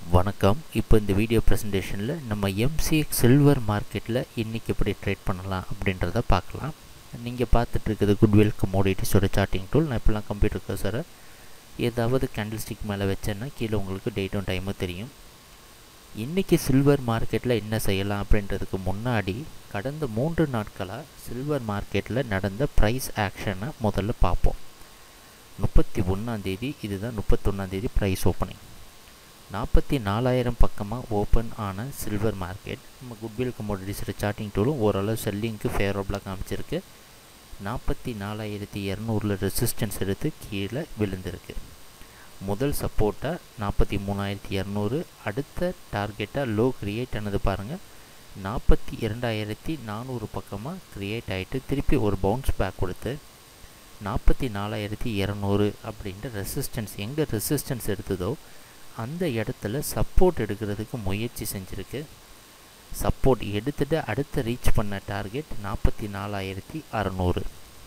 வணக்கம் இப்போ இந்த வீடியோ ப்ரெசன்டேஷனில் நம்ம எம்சிஎக்ஸ் சில்வர் மார்க்கெட்டில் இன்றைக்கி எப்படி ட்ரேட் பண்ணலாம் அப்படின்றத பார்க்கலாம் நீங்கள் பார்த்துட்டு இருக்குது குட்வில் கமோடிட்டிஸோட சார்ட்டிங் டூல் நான் இப்போலாம் கம்ப்யூட்டர் கர்சரை ஏதாவது கேண்டில் ஸ்டிக் மேலே வச்சேன்னா கீழே உங்களுக்கு டேட்டும் டைமும் தெரியும் இன்றைக்கி சில்வர் மார்க்கெட்டில் என்ன செய்யலாம் அப்படின்றதுக்கு முன்னாடி கடந்த மூன்று நாட்களாக சில்வர் மார்க்கெட்டில் நடந்த ப்ரைஸ் ஆக்ஷனை முதல்ல பார்ப்போம் முப்பத்தி ஒன்றாந்தேதி இதுதான் முப்பத்தொன்னாந்தேதி ப்ரைஸ் ஓப்பனிங் நாற்பத்தி நாலாயிரம் பக்கமாக ஓப்பன் ஆன சில்வர் மார்க்கெட் நம்ம குட்வில் கமோடிட்டிஸோட சார்ட்டிங் டூலும் ஓரளவு செல்லிங்க்கு ஃபேவரபுளாக காமிச்சிருக்கு நாற்பத்தி நாலாயிரத்தி இரநூறுல ரெசிஸ்டன்ஸ் எடுத்து கீழே விழுந்திருக்கு முதல் சப்போர்ட்டாக நாற்பத்தி மூணாயிரத்தி இரநூறு அடுத்த டார்கெட்டாக லோ க்ரியேட் ஆனது பாருங்கள் நாற்பத்தி இரண்டாயிரத்தி நானூறு பக்கமாக க்ரியேட் ஆகிட்டு திருப்பி ஒரு பவுன்ஸ் பேக் கொடுத்து நாற்பத்தி நாலாயிரத்தி இரநூறு அப்படின்ற ரெசிஸ்டன்ஸ் எங்கே ரெசிஸ்டன்ஸ் எடுத்ததோ அந்த இடத்துல சப்போர்ட் எடுக்கிறதுக்கு முயற்சி செஞ்சுருக்கு சப்போர்ட் எடுத்துகிட்டு அடுத்த ரீச் பண்ண டார்கெட் நாற்பத்தி நாலாயிரத்தி அறநூறு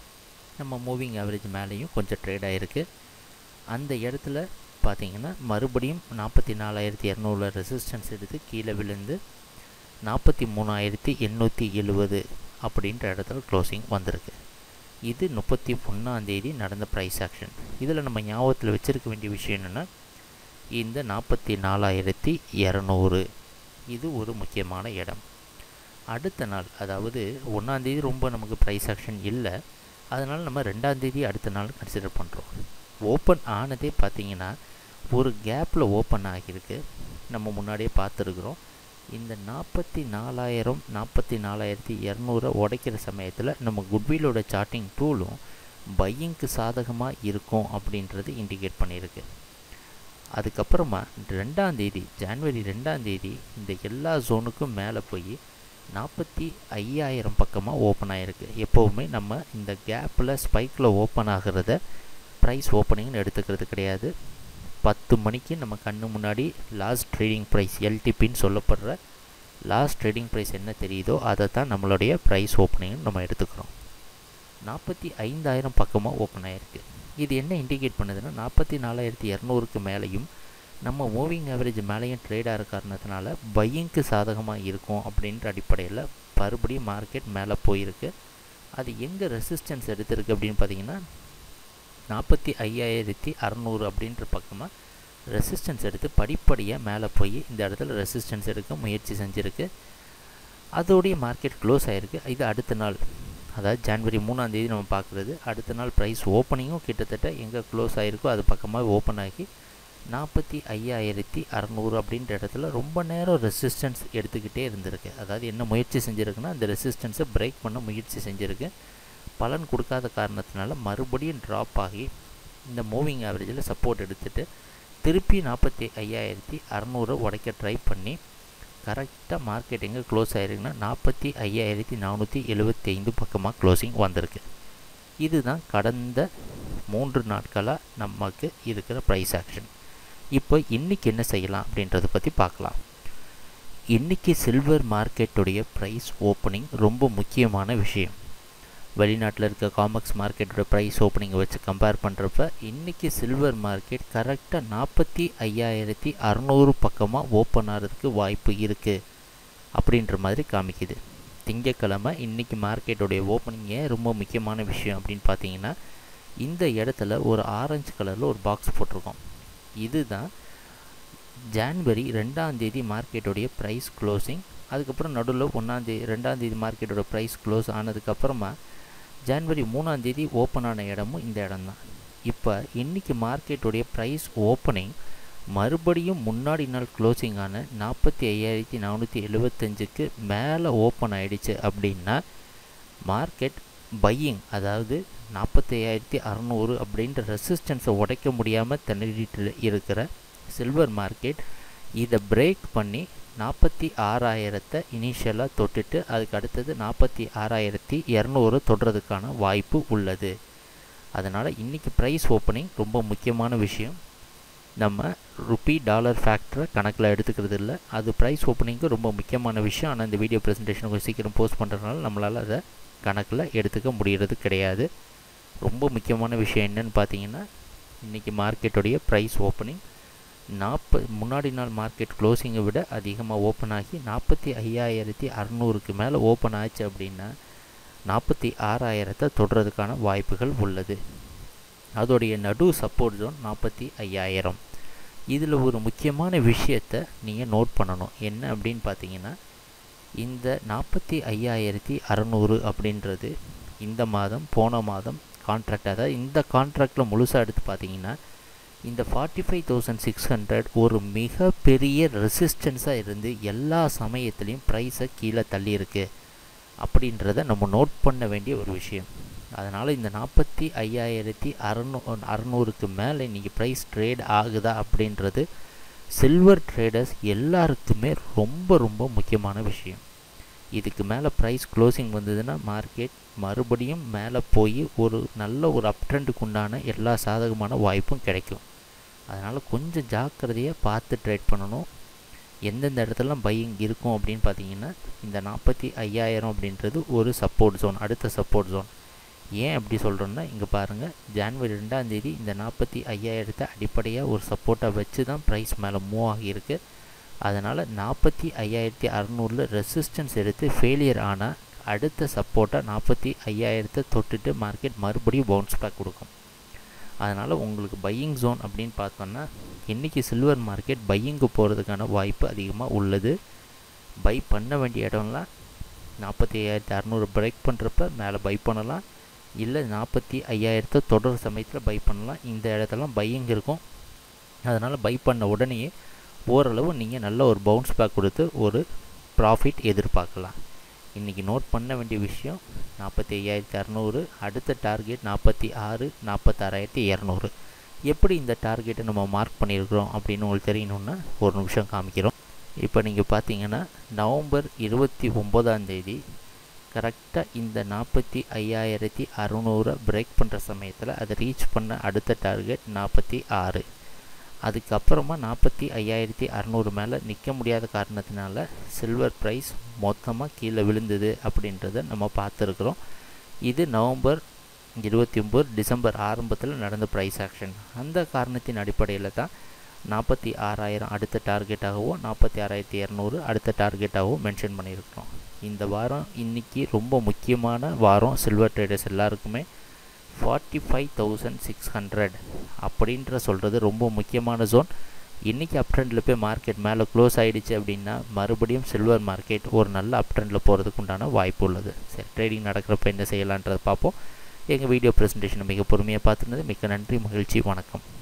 நம்ம மூவிங் ஆவரேஜ் மேலேயும் கொஞ்சம் ட்ரேட் ஆகிருக்கு அந்த இடத்துல பார்த்திங்கன்னா மறுபடியும் நாற்பத்தி நாலாயிரத்தி இரநூறுல ரெசிஸ்டன்ஸ் எடுத்து கீழே விழுந்து நாற்பத்தி மூணாயிரத்தி எண்ணூற்றி எழுபது அப்படின்ற இடத்துல க்ளோசிங் வந்திருக்கு இது முப்பத்தி ஒன்றாந்தேதி நடந்த ப்ரைஸ் ஆக்ஷன் இதில் நம்ம ஞாபகத்தில் வச்சுருக்க வேண்டிய விஷயம் என்னென்னா இந்த நாற்பத்தி நாலாயிரத்தி இரநூறு இது ஒரு முக்கியமான இடம் அடுத்த நாள் அதாவது ஒன்றாந்தேதி ரொம்ப நமக்கு ப்ரைஸ் ஆக்ஷன் இல்லை அதனால் நம்ம ரெண்டாந்தேதி அடுத்த நாள் கன்சிடர் பண்ணுறோம் ஓப்பன் ஆனதே பார்த்திங்கன்னா ஒரு கேப்பில் ஓப்பன் ஆகியிருக்கு நம்ம முன்னாடியே பார்த்துருக்குறோம் இந்த நாற்பத்தி நாலாயிரம் நாற்பத்தி நாலாயிரத்தி இரநூறை உடைக்கிற சமயத்தில் நம்ம குட்விலோட சார்ட்டிங் டூலும் பையிங்க்கு சாதகமாக இருக்கும் அப்படின்றது இண்டிகேட் பண்ணியிருக்கு அதுக்கப்புறமா ரெண்டாந்தேதி ஜான்வரி ரெண்டாந்தேதி இந்த எல்லா ஜோனுக்கும் மேலே போய் நாற்பத்தி ஐயாயிரம் பக்கமாக ஓப்பன் ஆகிருக்கு எப்போவுமே நம்ம இந்த கேப்பில் ஸ்பைக்கில் ஓப்பன் ஆகிறத ப்ரைஸ் ஓப்பனிங்னு எடுத்துக்கிறது கிடையாது பத்து மணிக்கு நம்ம கண்ணு முன்னாடி லாஸ்ட் ட்ரேடிங் ப்ரைஸ் எல்டிபின்னு சொல்லப்படுற லாஸ்ட் ட்ரேடிங் ப்ரைஸ் என்ன தெரியுதோ அதை தான் நம்மளுடைய ப்ரைஸ் ஓப்பனிங்னு நம்ம எடுத்துக்கிறோம் நாற்பத்தி ஐந்தாயிரம் பக்கமாக ஓப்பன் ஆகிருக்கு இது என்ன இண்டிகேட் பண்ணுதுன்னா நாற்பத்தி நாலாயிரத்தி இரநூறுக்கு மேலேயும் நம்ம மூவிங் ஆவரேஜ் மேலேயும் ட்ரேட் ஆகிற காரணத்தினால பையிங்க்கு சாதகமாக இருக்கும் அப்படின்ற அடிப்படையில் மறுபடியும் மார்க்கெட் மேலே போயிருக்கு அது எங்கே ரெசிஸ்டன்ஸ் எடுத்திருக்கு அப்படின்னு பார்த்தீங்கன்னா நாற்பத்தி ஐயாயிரத்தி அறநூறு அப்படின்ற பக்கமாக ரெசிஸ்டன்ஸ் எடுத்து படிப்படியாக மேலே போய் இந்த இடத்துல ரெசிஸ்டன்ஸ் எடுக்க முயற்சி செஞ்சுருக்கு அதோடைய மார்க்கெட் க்ளோஸ் ஆகிருக்கு இது அடுத்த நாள் அதாவது ஜான்வரி மூணாந்தேதி நம்ம பார்க்குறது அடுத்த நாள் ப்ரைஸ் ஓப்பனிங்கும் கிட்டத்தட்ட எங்கே க்ளோஸ் ஆகிருக்கோ அது பக்கமாக ஓப்பன் ஆகி நாற்பத்தி ஐயாயிரத்தி அறநூறு அப்படின்ற இடத்துல ரொம்ப நேரம் ரெசிஸ்டன்ஸ் எடுத்துக்கிட்டே இருந்திருக்கு அதாவது என்ன முயற்சி செஞ்சுருக்குன்னா அந்த ரெசிஸ்டன்ஸை பிரேக் பண்ண முயற்சி செஞ்சுருக்கு பலன் கொடுக்காத காரணத்தினால மறுபடியும் ட்ராப் ஆகி இந்த மூவிங் ஆவரேஜில் சப்போர்ட் எடுத்துகிட்டு திருப்பி நாற்பத்தி ஐயாயிரத்தி அறநூறு உடைக்க ட்ரை பண்ணி கரெக்டாக மார்க்கெட் எங்கே க்ளோஸ் ஆகிருக்குன்னா நாற்பத்தி ஐயாயிரத்தி நானூற்றி எழுபத்தி ஐந்து பக்கமாக க்ளோசிங் வந்திருக்கு இதுதான் கடந்த மூன்று நாட்களாக நமக்கு இருக்கிற ப்ரைஸ் ஆக்ஷன் இப்போ இன்றைக்கி என்ன செய்யலாம் அப்படின்றத பற்றி பார்க்கலாம் இன்றைக்கி சில்வர் மார்க்கெட்டுடைய ப்ரைஸ் ஓப்பனிங் ரொம்ப முக்கியமான விஷயம் வெளிநாட்டில் இருக்க காமர்ஸ் மார்க்கெட்டோட ப்ரைஸ் ஓப்பனிங்கை வச்சு கம்பேர் பண்ணுறப்ப இன்றைக்கி சில்வர் மார்க்கெட் கரெக்டாக நாற்பத்தி ஐயாயிரத்தி அறநூறு பக்கமாக ஓப்பன் ஆகிறதுக்கு வாய்ப்பு இருக்குது அப்படின்ற மாதிரி காமிக்குது திங்கக்கிழமை இன்றைக்கி மார்க்கெட்டோடைய ஓப்பனிங் ஏன் ரொம்ப முக்கியமான விஷயம் அப்படின்னு பார்த்தீங்கன்னா இந்த இடத்துல ஒரு ஆரஞ்சு கலரில் ஒரு பாக்ஸ் போட்டிருக்கோம் இதுதான் ஜான்வரி ரெண்டாந்தேதி மார்க்கெட்டோடைய ப்ரைஸ் க்ளோசிங் அதுக்கப்புறம் நடுவில் ஒன்றாந்தேதி ரெண்டாந்தேதி மார்க்கெட்டோட ப்ரைஸ் க்ளோஸ் ஆனதுக்கப்புறமா ஜான்வரி மூணாந்தேதி ஓப்பன் ஆன இடமும் இந்த இடம் தான் இப்போ இன்றைக்கி மார்க்கெட்டுடைய ப்ரைஸ் ஓப்பனிங் மறுபடியும் முன்னாடி நாள் க்ளோசிங் ஆன நாற்பத்தி ஐயாயிரத்தி நானூற்றி எழுபத்தஞ்சுக்கு மேலே ஓப்பன் ஆகிடுச்சு அப்படின்னா மார்க்கெட் பையிங் அதாவது நாற்பத்தி ஐயாயிரத்தி அறநூறு அப்படின்ற ரெசிஸ்டன்ஸை உடைக்க முடியாமல் திணறிட்டு இருக்கிற சில்வர் மார்க்கெட் இதை பிரேக் பண்ணி நாற்பத்தி ஆறாயிரத்தை இனிஷியலாக தொட்டுட்டு அதுக்கு அடுத்தது நாற்பத்தி ஆறாயிரத்தி இரநூறு தொடுறதுக்கான வாய்ப்பு உள்ளது அதனால் இன்றைக்கி ப்ரைஸ் ஓப்பனிங் ரொம்ப முக்கியமான விஷயம் நம்ம ருப்பி டாலர் ஃபேக்டரை கணக்கில் எடுத்துக்கிறது இல்லை அது ப்ரைஸ் ஓப்பனிங்க்கு ரொம்ப முக்கியமான விஷயம் ஆனால் இந்த வீடியோ ப்ரெசன்டேஷன் கொஞ்சம் சீக்கிரம் போஸ்ட் பண்ணுறதுனால நம்மளால் அதை கணக்கில் எடுத்துக்க முடிகிறது கிடையாது ரொம்ப முக்கியமான விஷயம் என்னன்னு பார்த்தீங்கன்னா இன்றைக்கி மார்க்கெட்டுடைய ப்ரைஸ் ஓப்பனிங் நாற்ப முன்னாடி நாள் மார்க்கெட் க்ளோசிங்கை விட அதிகமாக ஓப்பன் ஆகி நாற்பத்தி ஐயாயிரத்தி அறநூறுக்கு மேலே ஓப்பன் ஆச்சு அப்படின்னா நாற்பத்தி ஆறாயிரத்தை தொடுறதுக்கான வாய்ப்புகள் உள்ளது அதோடைய நடு சப்போர்ட் ஜோன் நாற்பத்தி ஐயாயிரம் இதில் ஒரு முக்கியமான விஷயத்தை நீங்கள் நோட் பண்ணணும் என்ன அப்படின்னு பார்த்தீங்கன்னா இந்த நாற்பத்தி ஐயாயிரத்தி அறநூறு அப்படின்றது இந்த மாதம் போன மாதம் கான்ட்ராக்ட் அதாவது இந்த கான்ட்ராக்டில் முழுசாக எடுத்து பார்த்தீங்கன்னா இந்த forty five thousand six hundred ஒரு மிகப்பெரிய ரெசிஸ்டன்ஸாக இருந்து எல்லா சமயத்துலேயும் ப்ரைஸை கீழே தள்ளியிருக்கு அப்படின்றத நம்ம நோட் பண்ண வேண்டிய ஒரு விஷயம் அதனால் இந்த நாற்பத்தி ஐயாயிரத்தி அறநூ அறநூறுக்கு மேலே இன்றைக்கி ப்ரைஸ் ட்ரேட் ஆகுதா அப்படின்றது சில்வர் ட்ரேடர்ஸ் எல்லாருக்குமே ரொம்ப ரொம்ப முக்கியமான விஷயம் இதுக்கு மேலே ப்ரைஸ் க்ளோசிங் வந்ததுன்னா மார்க்கெட் மறுபடியும் மேலே போய் ஒரு நல்ல ஒரு அப் ட்ரெண்டுக்கு உண்டான எல்லா சாதகமான வாய்ப்பும் கிடைக்கும் அதனால் கொஞ்சம் ஜாக்கிரதையாக பார்த்து ட்ரேட் பண்ணணும் எந்தெந்த இடத்துலலாம் பையிங் இருக்கும் அப்படின்னு பார்த்தீங்கன்னா இந்த நாற்பத்தி ஐயாயிரம் அப்படின்றது ஒரு சப்போர்ட் ஜோன் அடுத்த சப்போர்ட் ஜோன் ஏன் அப்படி சொல்கிறோன்னா இங்கே பாருங்கள் ஜான்வரி ரெண்டாந்தேதி இந்த நாற்பத்தி ஐயாயிரத்தை அடிப்படையாக ஒரு சப்போர்ட்டாக வச்சு தான் ப்ரைஸ் மேலே மூவ் ஆகியிருக்கு அதனால் நாற்பத்தி ஐயாயிரத்தி அறநூறில் ரெசிஸ்டன்ஸ் எடுத்து ஃபெயிலியர் ஆனால் அடுத்த சப்போர்ட்டாக நாற்பத்தி ஐயாயிரத்தை தொட்டுட்டு மார்க்கெட் மறுபடியும் பவுன்ஸ் பேக் கொடுக்கும் அதனால் உங்களுக்கு பையிங் ஜோன் அப்படின்னு பார்த்தோன்னா இன்றைக்கி சில்வர் மார்க்கெட் பையிங்கு போகிறதுக்கான வாய்ப்பு அதிகமாக உள்ளது பை பண்ண வேண்டிய இடம்லாம் நாற்பத்தி ஐயாயிரத்தி அறநூறு பிரேக் பண்ணுறப்ப மேலே பை பண்ணலாம் இல்லை நாற்பத்தி ஐயாயிரத்தை தொடர் சமயத்தில் பை பண்ணலாம் இந்த இடத்துலலாம் பையிங் இருக்கும் அதனால் பை பண்ண உடனேயே ஓரளவு நீங்கள் நல்ல ஒரு பவுன்ஸ் பேக் கொடுத்து ஒரு ப்ராஃபிட் எதிர்பார்க்கலாம் இன்றைக்கி நோட் பண்ண வேண்டிய விஷயம் நாற்பத்தி ஐயாயிரத்தி அறநூறு அடுத்த டார்கெட் நாற்பத்தி ஆறு நாற்பத்தாறாயிரத்தி இரநூறு எப்படி இந்த டார்கெட்டை நம்ம மார்க் பண்ணியிருக்கிறோம் அப்படின்னு உங்களுக்கு தெரியணுன்னா ஒரு நிமிஷம் காமிக்கிறோம் இப்போ நீங்கள் பார்த்தீங்கன்னா நவம்பர் இருபத்தி ஒம்போதாம் தேதி கரெக்டாக இந்த நாற்பத்தி ஐயாயிரத்தி அறநூறை பிரேக் பண்ணுற சமயத்தில் அதை ரீச் பண்ண அடுத்த டார்கெட் நாற்பத்தி ஆறு அதுக்கப்புறமா நாற்பத்தி ஐயாயிரத்தி அறநூறு மேலே நிற்க முடியாத காரணத்தினால சில்வர் ப்ரைஸ் மொத்தமாக கீழே விழுந்தது அப்படின்றத நம்ம பார்த்துருக்குறோம் இது நவம்பர் இருபத்தி ஒம்பது டிசம்பர் ஆரம்பத்தில் நடந்த ப்ரைஸ் ஆக்ஷன் அந்த காரணத்தின் அடிப்படையில் தான் நாற்பத்தி ஆறாயிரம் அடுத்த டார்கெட்டாகவும் நாற்பத்தி ஆறாயிரத்தி இரநூறு அடுத்த டார்கெட்டாகவும் மென்ஷன் பண்ணியிருக்கிறோம் இந்த வாரம் இன்றைக்கி ரொம்ப முக்கியமான வாரம் சில்வர் ட்ரேடர்ஸ் எல்லாருக்குமே forty five thousand six hundred அப்படின்ற சொல்கிறது ரொம்ப முக்கியமான ஜோன் இன்றைக்கி அப் ட்ரெண்டில் போய் மார்க்கெட் மேலே க்ளோஸ் ஆகிடுச்சு அப்படின்னா மறுபடியும் சில்வர் மார்க்கெட் ஒரு நல்ல அப் ட்ரெண்டில் போகிறதுக்கு உண்டான வாய்ப்பு உள்ளது சரி ட்ரேடிங் நடக்கிறப்ப என்ன செய்யலான்றதை பார்ப்போம் எங்கள் வீடியோ ப்ரெசன்டேஷனை மிக பொறுமையாக பார்த்துருந்தது மிக்க நன்றி மகிழ்ச்சி வணக்கம்